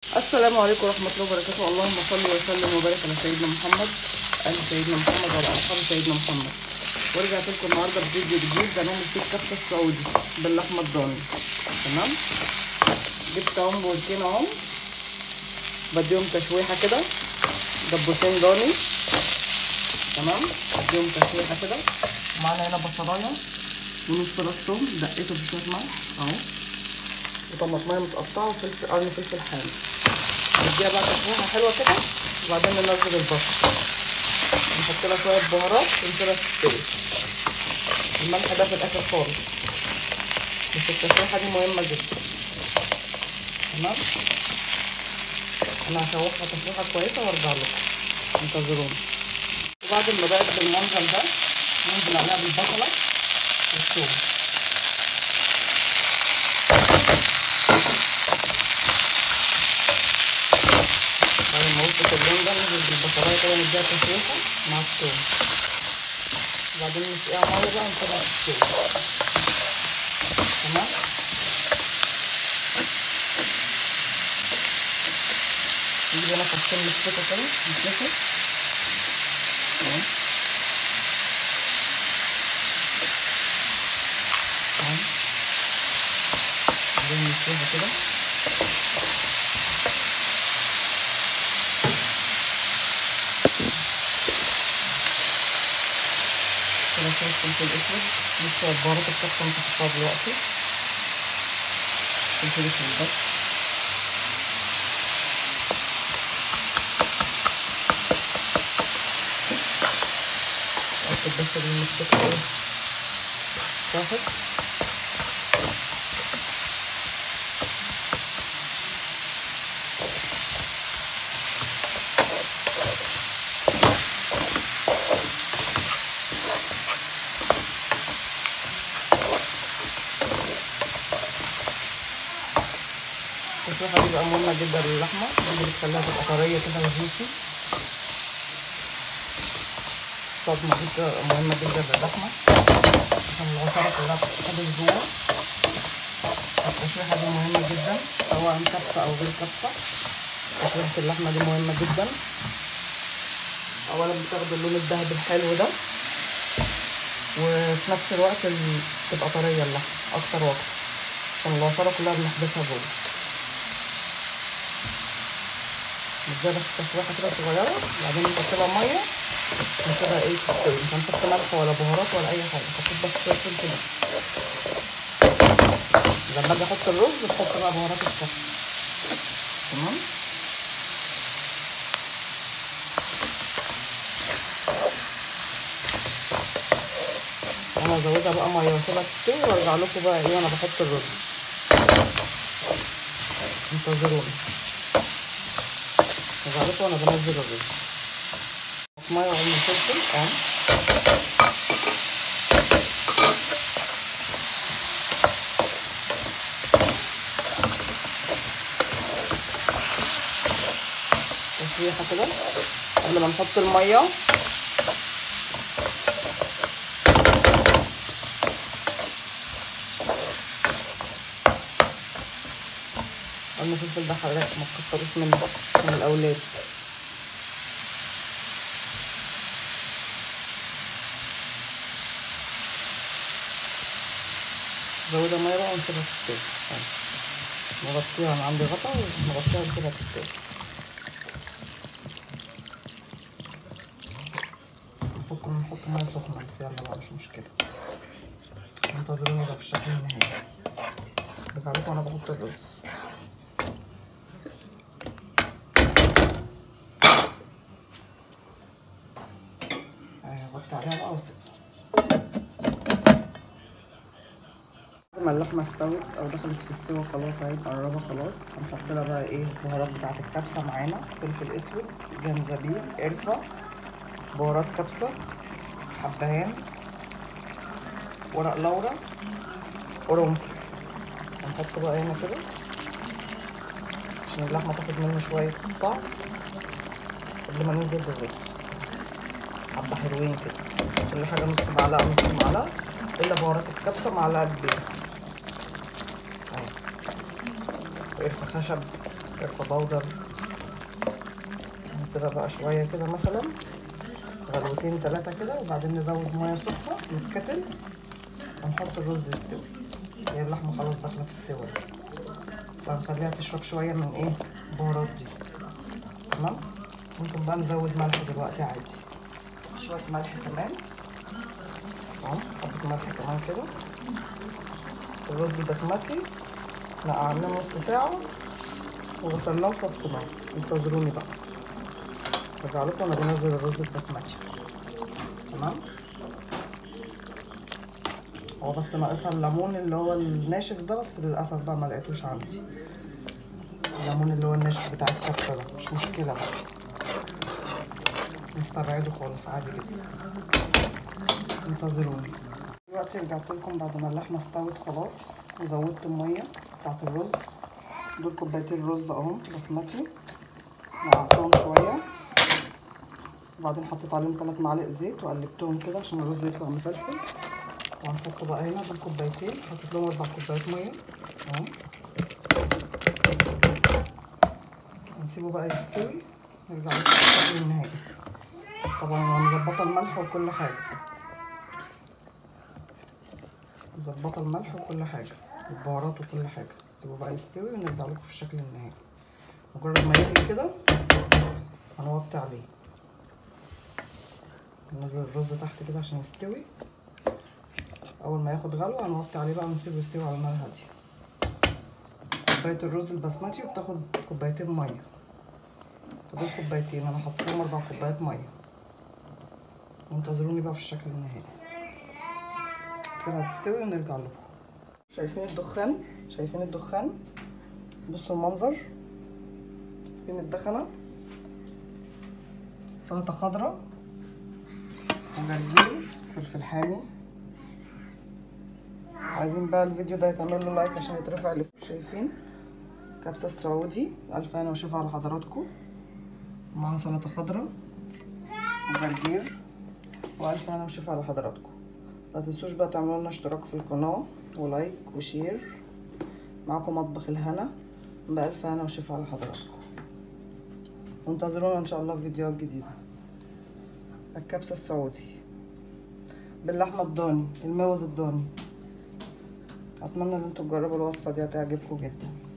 السلام عليكم ورحمة الله وبركاته اللهم صل وسلم وبارك على سيدنا محمد آل سيدنا محمد وعلى أصحاب سيدنا محمد ورجعت لكم النهاردة بفيديو جديد هنعمل فيه الكبسة السعودي باللحمة الضاني تمام جبت اهم بولتين اهم بديهم تشويحة كده دبوسين ضاني تمام بديهم تشويحة كده ومعانا هنا بصلاية ونص راس توم دقيته بشوية ملح اهو وطماطمية متقطعة وفلفل قرن فلفل حامي نديها بقى تشويحة حلوة كده وبعدين ننزل البصل نحط لها شوية بهارات ونسيبها تستوي الملح ده في الآخر خالص بس التشويحة دي مهمة جدا تمام أنا هشوحها تشويحة كويسة وأرجع لكم انتظروني وبعد ما بقت بالمنظر ده ننزل عليها بالبصلة والثوم بعد ما وصلت اللون ده ننزل بالبصلاية كده نديها تشويحة مع الثوم وبعدين نسقيها مية بقى ونسيبها تستوي تمام نجيب هنا فصين مسكته كده نسلكه تمام تمام بعدين نسيبها كده كده شوية فلفل أسود لسه بهارات الكبسة مش هحطها دلوقتي فلفل أسود بس أكتب بس المسكت ايه واحد التشويحة دي بقى مهمة جدا للحمة دي اللي بتخليها تبقى طرية كده وجوسي الصدمة دي بتبقى مهمة جدا للحمة عشان العصارة كلها تتحبس جوه التشويحة دي مهمة جدا سواء كبسة أو غير كبسة تشويحة اللحمة دي مهمة جدا أولا بتاخد اللون الذهبي الحلو ده وفي نفس الوقت تبقى طرية اللحمة أكتر وأكتر عشان العصارة كلها بنحبسها جوه نديها بس تشويحة كده صغيرة وبعدين نحط لها مية ونسيبها ايه تستوي مش هنحط ملح ولا بهارات ولا أي حاجة حطيت بس شوية فلفل لما أجي أحط الرز بحط بقى بهارات الكبسة تمام أنا هزودها بقى مية وأسيبها تستوي وأرجع لكم بقى ايه وأنا بحط الرز انتظروني ارجع لكم وانا بنزل الرز ميه وعين فلفل اه تشويحه كده قبل ما نحط الميه قلنا الفلفل ده حراق ما تكتروش منه من الاولاد زودها ميه بقى ونسيبها تستوي نغطيها انا عندي غطا ونغطيها ونسيبها تستوي نفكر نحط ميه سخنه بس يلا بقى مش مشكله انتظرونا ده في الشكل النهائي ارجع لكم وانا بحط الرز غطي عليها بقى واسيبها لما اللحمه استوت او دخلت في السوا خلاص اهي مقربه خلاص هنحط لها بقى ايه البهارات بتاعه الكبسه معانا فلفل اسود جنزبيل قرفه بهارات كبسه حبهان ورق لورا قرنفل هنحط بقى هنا كده عشان اللحمه تاخد منه شويه طعم قبل ما ننزل بالرز حبه حلوين كده كل حاجه نص معلقه نص معلقه الا بهارات الكبسه معلقه كبيره اهي قرفه خشب قرفة باودر نسيبها بقى شوية كده مثلا غلوتين تلاتة كده وبعدين نزود مية سخنة نتكتل ونحط الرز يستوي هي اللحمة خلاص داخلة في السوا بس هنخليها تشرب شوية من ايه البهارات دي تمام ممكن بقى نزود ملح دلوقتي عادي شوية ملح كمان اهو حبة ملح كمان كده الرز البسمتي نقعناه نص ساعة وغسلناه وصفيناه انتظروني بقى ارجع لكم وانا بنزل الرز البسمتي تمام هو بس ناقصها الليمون اللي هو الناشف ده بس للاسف بقى ما لقيتوش عندي الليمون اللي هو الناشف بتاع الكبسه ده مش مشكله بقى نستبعده خالص عادي جدا انتظروني دلوقتي رجعت لكم بعد ما اللحمه استوت خلاص وزودت الميه بتاعت الرز دول كوبايتين رز اهم بسمتي نقعتهم شويه وبعدين حطيت عليهم ثلاث معالق زيت وقلبتهم كده عشان الرز يطلع مفلفل وهنحط بقى هنا دول كوبايتين حطيت لهم اربع كوبايات ميه اهو ونسيبه بقى يستوي نرجع للشكل النهائي طبعا انا مظبطه الملح وكل حاجه مظبطه الملح وكل حاجه والبهارات وكل حاجه سيبه بقى يستوي ونرجع لكم في الشكل النهائي مجرد ما يغلي كده هنوطي عليه ننزل الرز تحت كده عشان يستوي اول ما ياخد غلوه هنوطي عليه بقى ونسيبه يستوي على نار هاديه كوبايه الرز البسمتي وبتاخد كوبايتين ميه فدول كوبايتين انا حطيت لهم اربع كوبايات ميه وانتظروني بقى في الشكل النهائي سيبها تستوي ونرجع لكم شايفين الدخان شايفين الدخان بصوا المنظر فين الدخنه سلطه خضراء وجرجير فلفل حامي عايزين بقى الفيديو ده يتعمل له لايك عشان يترفع لي شايفين كبسة السعودي ألف هنا وشفا على حضراتكم معاها سلطة خضراء وجرجير وألف هنا وشفا على حضراتكم ما تنسوش بقى تعملوا لنا اشتراك في القناة ولايك وشير معاكم مطبخ الهنا بألف هنا وشفا على حضراتكم وانتظرونا ان شاء الله في فيديوهات جديدة الكبسة السعودي باللحمة الضاني الموز الضاني اتمنى ان انتوا تجربوا الوصفة دي هتعجبكم جدا